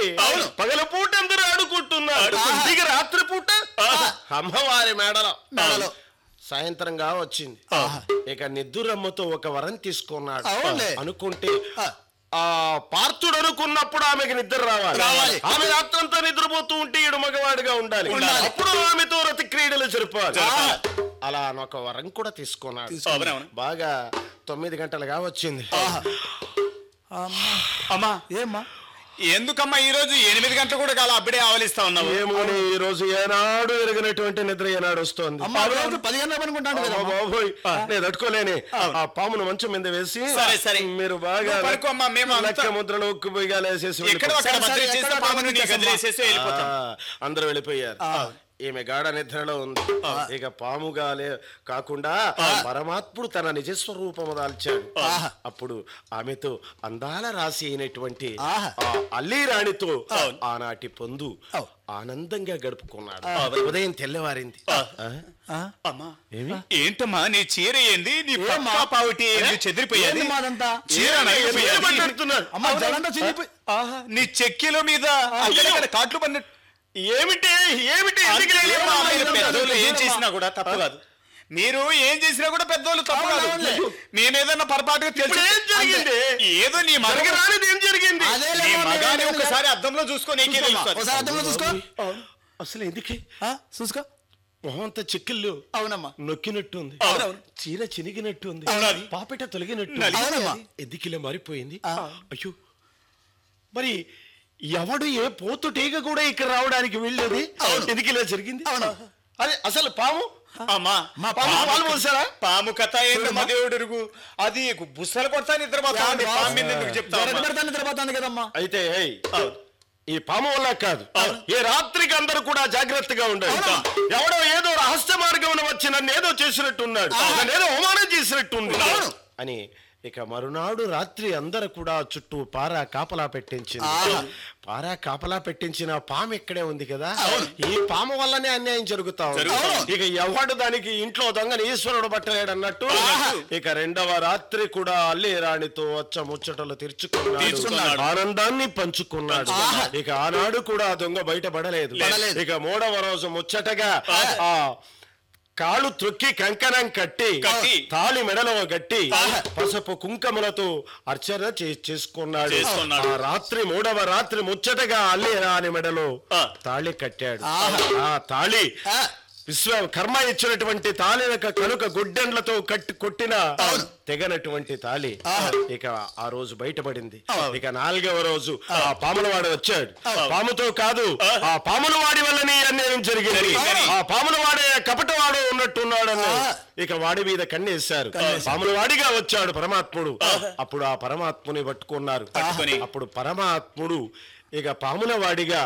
అవును. పగల పూట అందరూ ఆడుకుంటున్నారు ఇక రాత్రి పూట అమ్మవారి మేడలో మేడలో. సాయంత్రంగా వచ్చింది ఇక నిద్దురమ్మతో ఒక వరం తీసుకున్నాడు అవునులే. అనుకుంటే ఆ. ఆ పార్థుడు అనుకున్నప్పుడు ఆమెకి నిద్ర రావాలి రావాలి. ఆమె రాత్రంతా నిద్రపోతూ ఉంటే ఈడు మగవాడిగా ఉండాలి ఉండాలి. అప్పుడు ఆమెతో రతి క్రీడలు జరపాలి జరపాలి. అలా ఒక వరం కూడా తీసుకున్నాడు అవునవును. బాగా తొమ్మిది గంటలుగా వచ్చింది అమ్మా అమ్మా ఏమ్మా ఎందుకమ్మా ఈ రోజు ఎనిమిది గంటలు కూడా కాల అప్పుడే ఆవలిస్తా ఉన్నావు ఏమోని ఈ రోజు ఏనాడు ఎరగనటువంటి నిద్ర ఏనాడు వస్తోంది అమ్మా రోజు పది గంటలకు పనుకుంటాను అబ్బా కదమ్మా బాబోయ్, నేను తట్టుకోలేని ఆ పామును మంచం మీద వేసి సరే, సరే. మీరు బాగా నువ్వు పడుకో అమ్మా, మేము అంతా- లెక్క ముద్రలు ఉక్కు బియ్యాలు వేసేసి ఎక్కడ వెళ్ళిపో- అక్కడ సరే, భద్రం సరే, చేస్తే ఎక్కడ పామును నీ పాముని గదిలేసేసి వెళ్ళిపోతాం ఆ, అందరూ వెళ్ళిపోయారు ఈమె గాఢ నిద్రలో ఉంది ఇక పాముగా లే కాకుండా పరమాత్ముడు తన నిజస్వరూపము దాల్చాడు అప్పుడు ఆమెతో అందాల రాశి అయినటువంటి ఆహా. ఆ అల్లీ రాణితో ఆనాటి పొందు ఆనందంగా గడుపుకున్నాడు ఉదయం తెల్లవారింది ఆ? ఆ? అమ్మా ఏమి ఏంటమ్మా నీ చీర ఏంది నీ ఏమ్మా? పక్కా పావుటి ఏంది చెదిరిపోయేది ఏంది మాదంతా చీర ఏమి నలిగిపోయేది. మాట్లాడుతున్నారు? అమ్మా జలంతా చిరిగిపోయి ఆహా, నీ చెక్కిల మీద అక్కడక్కడ కాట్లు పడినట్టు ఏమిటి ఏమిటి ఎందుకు అందుకే లేదు? అమ్మా, మీరు ఏమ్మా? పెద్దోళ్ళు ఏం ఏమ్మా? చేసినా కూడా తప్పు కాదు మీరు ఏం చేసినా కూడా పెద్దోళ్ళు తప్పు కాదు అవునవునులే. నేనేదన్నా పొరపాటుగా ఇప్పుడు ఏం జరిగింది? ఏదో నీ మగ జరగరానిది ఏం జరిగింది అదే నీ మగాని ఒకసారి అద్దంలో చూసుకో నీకే తెలుస్తుంది ఒకసారి అర్థంలో చూసుకో అసలు ఎందుకే ఆ, చూసుకో మొహంతా చిక్కిళ్ళు అవునమ్మా నొక్కినట్టుంది అవునవును. చీర చినిగినట్టుంది అవునది. పాపిట తొలగినట్టు అవునమ్మా. ఎదికిల మారిపోయింది అయ్యో మరి ఎవడు ఏ పోతుటీగ కూడా ఇక్కడ రావడానికి వెళ్ళేది ఎందుకు ఇలా జరిగింది అవును. అదే అసలు పాము అమ్మా మా పాము పాలు పోసారా పాము కథ ఏంటమ్మా దేవుడు ఎరుగు అది బుස්සలు కొడతా నిద్రపోతా ఉంది. పాము మీద ఎందుకు చెప్తావు అమ్మా? పెడతాను నిద్రపోతాను కదమ్మా అయితే ఏయ్, ఈ పాము వల్ల కాదు ఏ రాత్రికి అందరూ కూడా జాగ్రత్తగా ఉండాలి ఎవడో ఏదో రహస్య మార్గం వచ్చి నన్ను ఏదో చేసినట్టున్నాడు నన్ను ఏదో అవమానం చేసినట్టుంది అని ఇక మరునాడు రాత్రి అందరూ కూడా చుట్టూ పారా కాపలా పెట్టించింది పారా కాపలా పెట్టించిన పాము ఇక్కడే ఉంది కదా ఈ పాము వల్లనే అన్యాయం జరుగుతా ఉంది ఇక ఎవడు దానికి ఇంట్లో దొంగని ఈశ్వరుడు పట్టలేడు అన్నట్టు ఇక రెండవ రాత్రి కూడా అల్లి రాణితో వచ్చ ముచ్చటలు తీర్చుకున్నాడు తీర్చుకున్నాడు. ఆనందాన్ని పంచుకున్నాడు ఇక ఆనాడు కూడా ఆ దొంగ బయటపడలేదు పడలేదు. ఇక మూడవ రోజు ముచ్చటగా ఆ కాళ్ళు త్రొక్కి కంకణం కట్టి కట్టి. తాళి మెడలో గట్టి పసుపు కుంకములతో అర్చన చే- చేసుకున్నాడు చేసుకున్నాడు. ఆ రాత్రి మూడవ రాత్రి ముచ్చటగా అల్లి రాని మెడలో ఆ. తాళి కట్టాడు ఆ తాళి ఆ, విశ్వ కర్మ ఇచ్చినటువంటి తాళి యొక్క కనుక గుడ్డెండ్లతో కట్టి కొట్టిన తెగనటువంటి తాళి ఇక ఆ రోజు బయటపడింది ఇక నాలుగవ రోజు ఆ పాములవాడు వచ్చాడు పాముతో కాదు ఆ పాముల వాడి వల్లనే ఈ అన్యాయం జరిగింది ఆ పాముల వాడే కపటవాడు ఉన్నట్టున్నాడని ఇక వాడి మీద కన్నేశారు పాముల వాడిగా వచ్చాడు పరమాత్ముడు అప్పుడు ఆ పరమాత్ముని పట్టుకున్నారు పట్టుకొని. అప్పుడు పరమాత్ముడు ఇక పాముల వాడిగా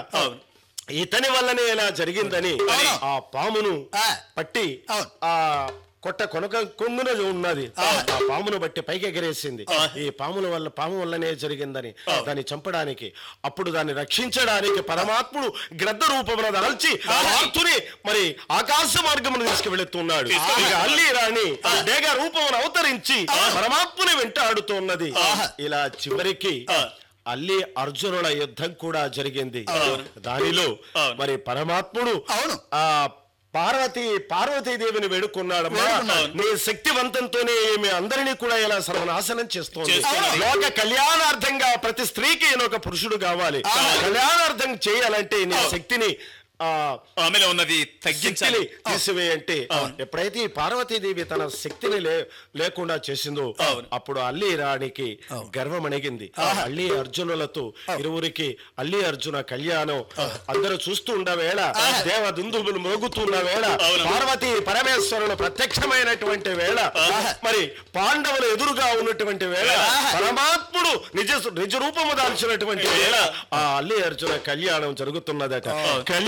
ఇతని వల్లనే ఇలా జరిగిందని ఆ పామును ఆ. పట్టి అవును. ఆ కొట్ట కొనక కొంగున ఉన్నది ఆ పామును బట్టి పైకి ఎగరేసింది ఈ పాముల వల్ల పాము వల్లనే జరిగిందని దాన్ని చంపడానికి అప్పుడు దాన్ని రక్షించడానికి పరమాత్ముడు గ్రద్ద రూపమున దాల్చి ఆర్తుని మరి ఆకాశ మార్గమును తీసుకువెళుతున్నాడు ఇక అల్లి రాణి డేగ రూపమును అవతరించి పరమాత్ముని వెంటాడుతున్నది ఇలా చివరికి అల్లి అర్జునుల యుద్ధం కూడా జరిగింది దానిలో మరి పరమాత్ముడు అవును. ఆ పార్వతి పార్వతీదేవిని వేడుకున్నాడమ్మా వేడుకున్నాడు. నీ శక్తివంతంతోనే ఈమె అందరినీ కూడా ఇలా సర్వనాశనం చేస్తోంది చేస్తోంది. లోక కళ్యాణార్థంగా ప్రతి స్త్రీకి ఈయన ఒక పురుషుడు కావాలి కళ్యాణార్థం చేయాలంటే నీ శక్తిని ఆ ఆమెలో ఉన్నది తగ్గించాలి శక్తిని తీసివేయంటే ఎప్పుడైతే ఈ పార్వతీదేవి తన శక్తిని లే- లేకుండా చేసిందో అప్పుడు అల్లి రాణికి గర్వం అణిగింది అల్లి అర్జునులతో ఇరువురికి అల్లి అర్జున కళ్యాణం అందరూ చూస్తూ ఉన్న వేళ దేవ దుందుబులు మోగుతున్న వేళ పార్వతి పరమేశ్వరులు ప్రత్యక్షమైనటువంటి వేళ మరి పాండవులు ఎదురుగా ఉన్నటువంటి వేళ పరమాత్ముడు నిజ నిజ రూపము దాల్చినటువంటి వేళ ఆ అల్లి అర్జున కళ్యాణం జరుగుతున్నదట కళ్యాణం